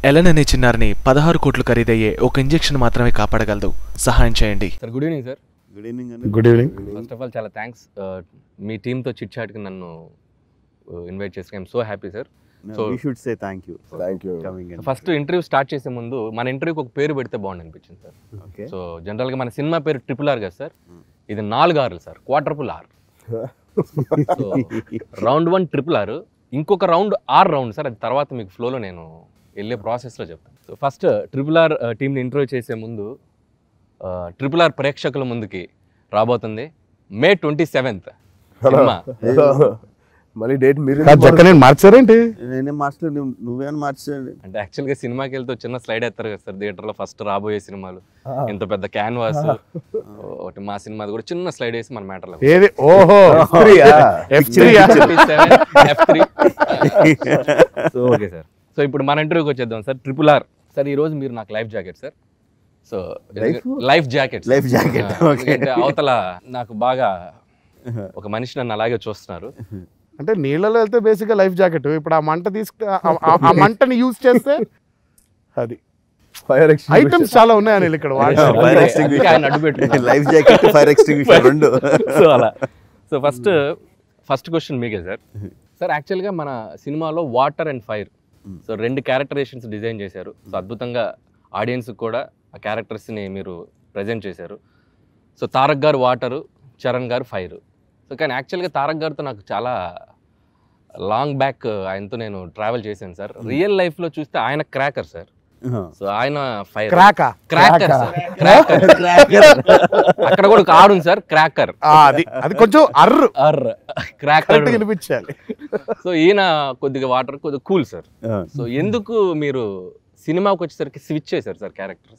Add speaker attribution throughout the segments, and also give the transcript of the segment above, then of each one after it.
Speaker 1: Elon అనే చిన్నారిని పదహారు కోట్లు ఖరీదయ్యే ఒక ఇంజెక్షన్ మాత్రమే కాపాడగలదు సహాయం చేయండి
Speaker 2: sir good evening sir
Speaker 3: good evening అండి
Speaker 4: good evening
Speaker 2: first of all చాలా థ్యాంక్స్ మీ టీంతో చిట్ చాట్కి నన్ను ఇన్వైట్ చేసి I'm so happy sir So-
Speaker 3: we should say thank you
Speaker 4: thank you
Speaker 3: coming and
Speaker 2: first interview start చేసే ముందు మన ఇంటర్వ్యూకి ఒక పేరు పెడితే బాగుంది అనిపించింది సార్
Speaker 3: ఓకే
Speaker 2: సో జనరల్గా మన సినిమా పేరు ట్రిపుల్ ఆర్ కదా సార్ ఇది నాలుగు ఆర్లు sir quadruple R so round one triple R ఇంకొక రౌండ్ ఆర్ రౌండ్ సార్ అది తర్వాత మీకు ఫ్లోలో నేను వెళ్ళే ప్రాసెస్లో చెప్తాను సో ఫస్ట్ ట్రిపుల్ ఆర్ టీంని ఇంటర్వ్యూ చేసే ముందు ట్రిపుల్ ఆర్ ప్రేక్షకుల ముందుకి రాబోతుంది మే ట్వంటీ సెవెంత్ సినిమా
Speaker 4: మళ్ళీ డేట్ మీరు
Speaker 5: జక్క నేను మార్చారేంటి
Speaker 3: నేనేం మార్చలేదు నువ్వు నువ్వేమైనా మార్చండి
Speaker 2: అంటే యాక్చువల్గా సినిమాకి వెళ్తే చిన్న స్లైడ్ ఎత్తారు కదా సార్ థియేటర్లో ఫస్ట్ రాబోయే సినిమాలు ఇంత పెద్ద క్యాన్వాస్ ఒకటి మా సినిమాది కూడా చిన్న స్లైడ్ వేసి మన మ్యాటర్లో
Speaker 5: ఏది ఓహో F
Speaker 2: so okay sir so ఇప్పుడు మన ఇంటర్వ్యూకి వచ్చేద్దాం సార్ ట్రిపుల్ ఆర్ సార్ ఈ రోజు మీరు నాకు life jacket sir so
Speaker 3: Life?
Speaker 2: Life jacket
Speaker 3: Life jacket, okay.
Speaker 2: అవతల నాకు బాగా ఒక మనిషి నన్ను అలాగే చూస్తున్నారు
Speaker 5: అంటే నీళ్ళలో వెళ్తే బేసిక్ గా లైఫ్ జాకెట్ ఇప్పుడు ఆ మంట తీసుకు ఆ- ఆ- ఆ మంటని యూజ్ చేస్తే అది
Speaker 4: ఫైర్
Speaker 5: ఐటమ్స్ చాలా ఉన్నాయి అనిల్ ఇక్కడ వాడే
Speaker 3: Yeah. Fire
Speaker 2: అందుకే-
Speaker 3: extinguisher.
Speaker 2: అందుకే ఆయన అడ్డు పెట్టుకున్నారు.
Speaker 3: లైఫ్ జాకెట్ ఫైర్ ఎక్స్టింగ్విషర్ రెండు
Speaker 2: సో అలా సో ఫస్ట్ ఫస్ట్ క్వశ్చన్ మీకే సార్ సార్ యాక్చువల్గా మన సినిమాలో వాటర్ అండ్ ఫైర్ సో రెండు క్యారెక్టరేషన్స్ డిజైన్ చేశారు సో అద్భుతంగా ఆడియన్స్ కూడా ఆ క్యారెక్టర్స్ని మీరు ప్రజెంట్ చేశారు సో తారక్ గారు వాటరు చరణ్ గారు ఫైర్ సో కానీ యాక్చువల్గా తారక్ గారితో నాకు చాలా లాంగ్ బ్యాక్ ఆయనతో నేను ట్రావెల్ చేశాను సార్ రియల్ లైఫ్లో చూస్తే ఆయన క్రాకర్ సార్ సో ఆయన ఫైర్
Speaker 5: క్రాకా
Speaker 2: క్రాకర్ సార్ క్రాకర్ అక్కడ కూడా ఒక ఆడుంది సార్ క్రాకర్
Speaker 5: అది అది కొంచెం అర్రు
Speaker 2: అర్ క్రాకర్
Speaker 5: కరెక్ట్ వినిపించాలి
Speaker 2: సో ఈయన కొద్దిగా వాటర్ కొద్దిగా కూల్ సార్ సో ఎందుకు మీరు సినిమాకి వచ్చేసరికి స్విచ్ చేశారు సార్ క్యారెక్టర్స్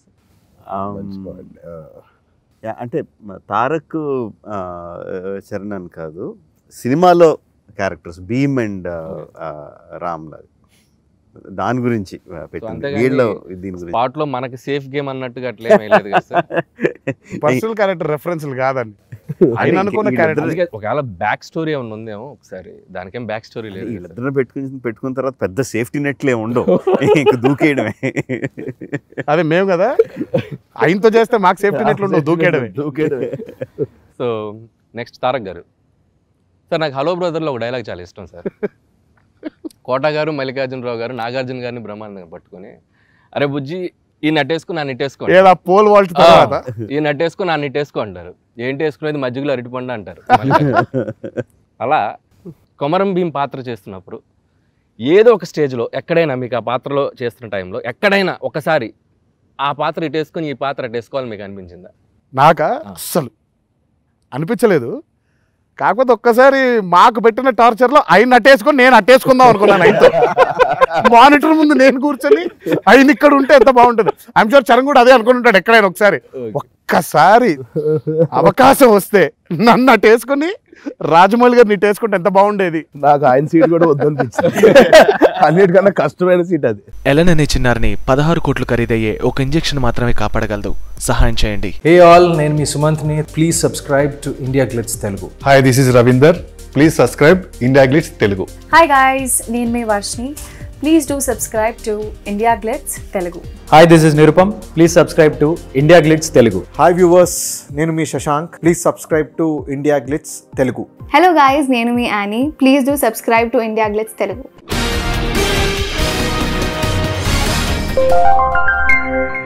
Speaker 3: అంటే మ- తారక్ ఆ, చరణ్ అని కాదు సినిమాలో క్యారెక్టర్స్ భీమ్ అండ్ రామ్ లాగా దాని గురించి ఆ, పెట్టింది
Speaker 2: అంతేగాని
Speaker 3: వీళ్ళలో దీని గురించి
Speaker 2: స్పాట్ లో మనకి సేఫ్ గేమ్ అన్నట్టుగా అట్లా ఏమీ లేదు కదా సార్
Speaker 5: పర్సనల్ క్యారెక్టర్ రెఫరెన్స్ కాదండి ఆయన అనుకున్న
Speaker 3: వీళ్ళిద్దరు-
Speaker 5: క్యారెక్టర్
Speaker 2: అందుకే ఒకవేళ బ్యాక్ స్టోరీ ఏమన్నా ఉందేమో ఒకసారి దానికేం బ్యాక్ స్టోరీ లేదు కదా సార్.
Speaker 3: వీళ్ళిద్దరిని పెట్టుకుని పెట్టుకున్న తర్వాత పెద్ద సేఫ్టీ నెట్లే ఉండవు ఇంక దూకేయడమే
Speaker 5: అదే మేము కదా ఆయనతో చేస్తే మాకు సేఫ్టీ నెట్లు ఉండవు దూకేయడమే
Speaker 4: దూకేయడమే
Speaker 2: సో నెక్స్ట్ తారక్ గారు సార్ నాకు హలో బ్రదర్లో ఒక డైలాగ్ చాలా ఇష్టం సార్ కోట గారు మల్లికార్జునరావు గారు నాగార్జున గారిని బ్రహ్మాండంగా పట్టుకొని అరే బుజ్జి ఈ నట్టేసుకో నా నెట్టేసుకో
Speaker 5: ఏదా పోల్ వాల్ట్ తర్వాత
Speaker 2: ఈ నట్టేసుకో నా నెట్టేసుకో అంటారు ఏంటి వేసుకునేది మజ్జిగలో అరటిపండు అంటారు అలా కొమరం భీం పాత్ర చేస్తున్నప్పుడు ఏదో ఒక స్టేజ్లో ఎక్కడైనా మీకు ఆ పాత్రలో చేస్తున్న టైంలో ఎక్కడైనా ఒకసారి ఆ పాత్ర ఇటేసుకొని ఈ పాత్ర అటేసుకోవాలని మీకు అనిపించిందా
Speaker 5: నాకా అస్సలు అనిపించలేదు కాకపోతే ఒక్కసారి మాకు పెట్టిన టార్చర్ లో ఆయన అట్టేసుకొని నేను అట్టేసుకుందాం అనుకున్నాను ఆయనతో మానిటర్ ముందు నేను కూర్చొని ఆయన ఇక్కడ ఉంటే ఎంత బాగుంటుంది ఐఎమ్ షూర్ చరణ్ కూడా అదే అనుకుని ఉంటాడు ఎక్కడైనా ఒకసారి ఒక్కసారి అవకాశం వస్తే నన్ను అట్టేసుకొని రాజమౌళి గారిని ఇట్టేసుకుంటే ఎంత బాగుండేది
Speaker 4: నాకు ఆయన సీట్ కూడా వద్దనిపించింది అన్నిటికన్నా కష్టమైన సీట్ అది
Speaker 1: ఎలన్ అనే చిన్నారిని పదహారు కోట్లు ఖరీదయ్యే ఒక ఇంజెక్షన్ మాత్రమే కాపాడగలదు సహాయం చేయండి
Speaker 6: హే ఆల్ నేను మీ సుమంత్ని please subscribe to India Glitz Telugu
Speaker 7: hi this is Ravinder please subscribe India Glitz Telugu
Speaker 8: hi guys నేను మీ Varshini please do subscribe to India Glitz Telugu
Speaker 6: hi this is Nirupam please subscribe to India Glitz Telugu
Speaker 9: hi viewers నేను మీ Shashank please subscribe to India Glitz Telugu
Speaker 8: hello guys నేను మీ Annie please do subscribe to India Glitz Telugu